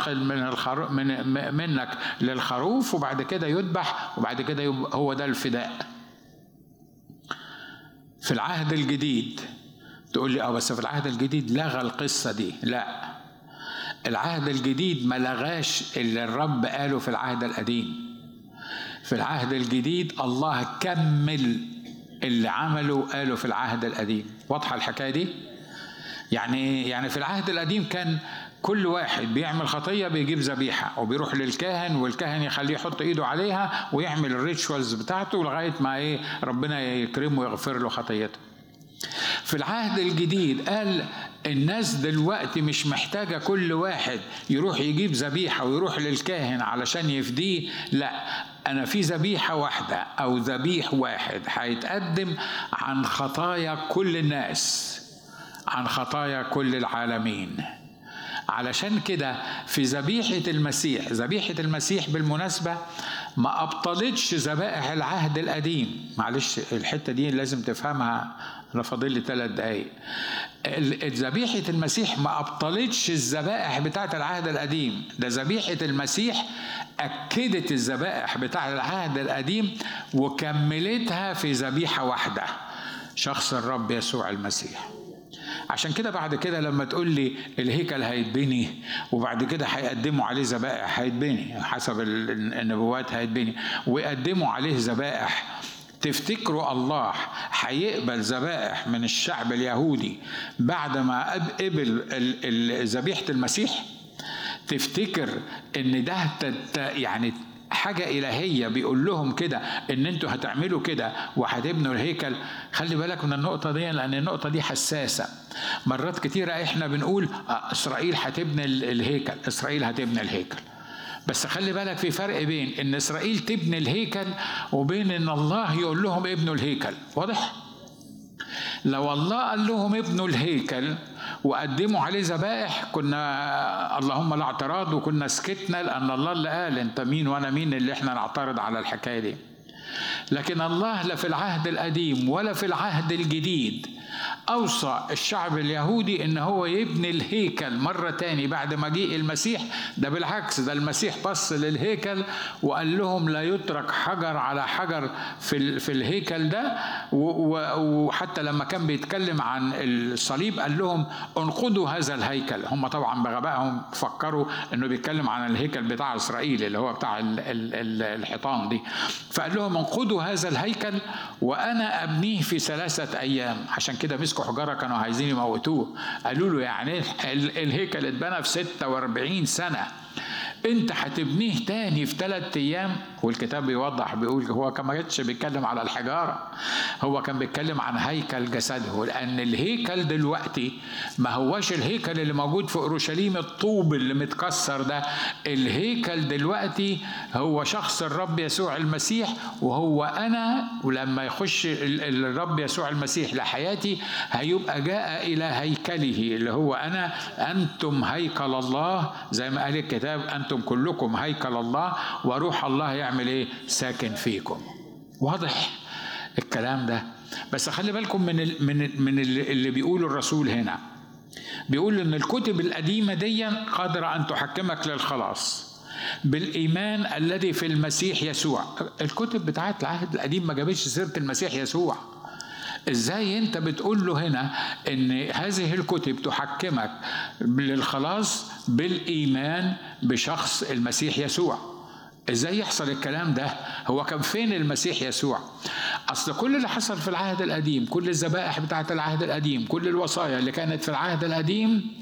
ينتقل من الخرو من منك للخروف وبعد كده يذبح وبعد كده هو ده الفداء في العهد الجديد تقول لي اه بس في العهد الجديد لغى القصه دي لا العهد الجديد ما لغاش اللي الرب قاله في العهد القديم في العهد الجديد الله كمل اللي عمله قاله في العهد القديم واضحه الحكايه دي يعني يعني في العهد القديم كان كل واحد بيعمل خطيه بيجيب ذبيحه وبيروح للكاهن والكاهن يخليه يحط ايده عليها ويعمل الريتشوالز بتاعته لغايه ما ايه ربنا يكرمه ويغفر له خطيته في العهد الجديد قال الناس دلوقتي مش محتاجة كل واحد يروح يجيب ذبيحة ويروح للكاهن علشان يفديه لا أنا في ذبيحة واحدة أو ذبيح واحد هيتقدم عن خطايا كل الناس عن خطايا كل العالمين علشان كده في ذبيحة المسيح ذبيحة المسيح بالمناسبة ما أبطلتش ذبائح العهد القديم معلش الحتة دي لازم تفهمها أنا فاضل لي ثلاث دقايق ذبيحة المسيح ما أبطلتش الذبائح بتاعة العهد القديم ده ذبيحة المسيح أكدت الذبائح بتاعة العهد القديم وكملتها في ذبيحة واحدة شخص الرب يسوع المسيح عشان كده بعد كده لما تقول لي الهيكل هيتبني وبعد كده هيقدموا عليه ذبائح هيتبني حسب النبوات هيتبني ويقدموا عليه ذبائح تفتكروا الله هيقبل ذبائح من الشعب اليهودي بعد ما قبل ذبيحة المسيح تفتكر ان ده يعني حاجة إلهية بيقول لهم كده إن أنتوا هتعملوا كده وهتبنوا الهيكل خلي بالك من النقطة دي لأن النقطة دي حساسة مرات كتيرة إحنا بنقول إسرائيل هتبني الهيكل إسرائيل هتبني الهيكل بس خلي بالك في فرق بين ان اسرائيل تبني الهيكل وبين ان الله يقول لهم ابنوا الهيكل واضح لو الله قال لهم ابنوا الهيكل وقدموا عليه ذبائح كنا اللهم لا اعتراض وكنا سكتنا لان الله اللي قال انت مين وانا مين اللي احنا نعترض على الحكايه دي لكن الله لا في العهد القديم ولا في العهد الجديد أوصى الشعب اليهودي إن هو يبني الهيكل مرة تاني بعد مجيء المسيح ده بالعكس ده المسيح بص للهيكل وقال لهم لا يترك حجر على حجر في, في الهيكل ده وحتى لما كان بيتكلم عن الصليب قال لهم انقضوا هذا الهيكل هم طبعا بغبائهم فكروا انه بيتكلم عن الهيكل بتاع اسرائيل اللي هو بتاع الحيطان دي فقال لهم انقضوا هذا الهيكل وانا ابنيه في ثلاثه ايام عشان كده مسكوا حجاره كانوا عايزين يموتوه قالوا له يعني الهيكل اتبنى في 46 سنه انت هتبنيه تاني في ثلاث ايام والكتاب بيوضح بيقول هو كما كانش بيتكلم على الحجاره هو كان بيتكلم عن هيكل جسده لان الهيكل دلوقتي ما هوش الهيكل اللي موجود في اورشليم الطوب اللي متكسر ده الهيكل دلوقتي هو شخص الرب يسوع المسيح وهو انا ولما يخش الرب يسوع المسيح لحياتي هيبقى جاء الى هيكله اللي هو انا انتم هيكل الله زي ما قال الكتاب انتم كلكم هيكل الله وروح الله يعمل ايه ساكن فيكم واضح الكلام ده بس خلي بالكم من ال من ال من اللي بيقوله الرسول هنا بيقول ان الكتب القديمه دي قادره ان تحكمك للخلاص بالايمان الذي في المسيح يسوع الكتب بتاعت العهد القديم ما جابتش سيره المسيح يسوع ازاي انت بتقول له هنا ان هذه الكتب تحكمك للخلاص بالايمان بشخص المسيح يسوع ازاي يحصل الكلام ده هو كان فين المسيح يسوع اصل كل اللي حصل في العهد القديم كل الذبائح بتاعت العهد القديم كل الوصايا اللي كانت في العهد القديم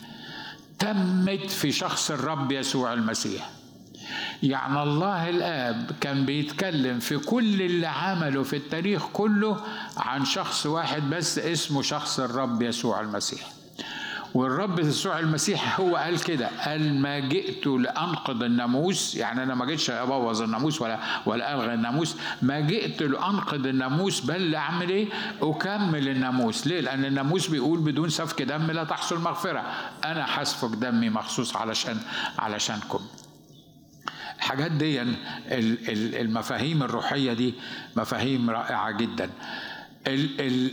تمت في شخص الرب يسوع المسيح يعني الله الاب كان بيتكلم في كل اللي عمله في التاريخ كله عن شخص واحد بس اسمه شخص الرب يسوع المسيح والرب يسوع المسيح هو قال كده قال ما جئت لانقض الناموس يعني انا ما جيتش ابوظ الناموس ولا ولا الغي الناموس ما جئت لانقض الناموس بل اعمل ايه اكمل الناموس ليه لان الناموس بيقول بدون سفك دم لا تحصل مغفره انا حسفك دمي مخصوص علشان علشانكم الحاجات دي المفاهيم الروحية دي مفاهيم رائعة جدا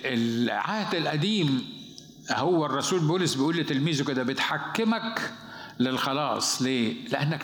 العهد القديم هو الرسول بولس بيقول لتلميذه كده بتحكمك للخلاص ليه؟ لأنك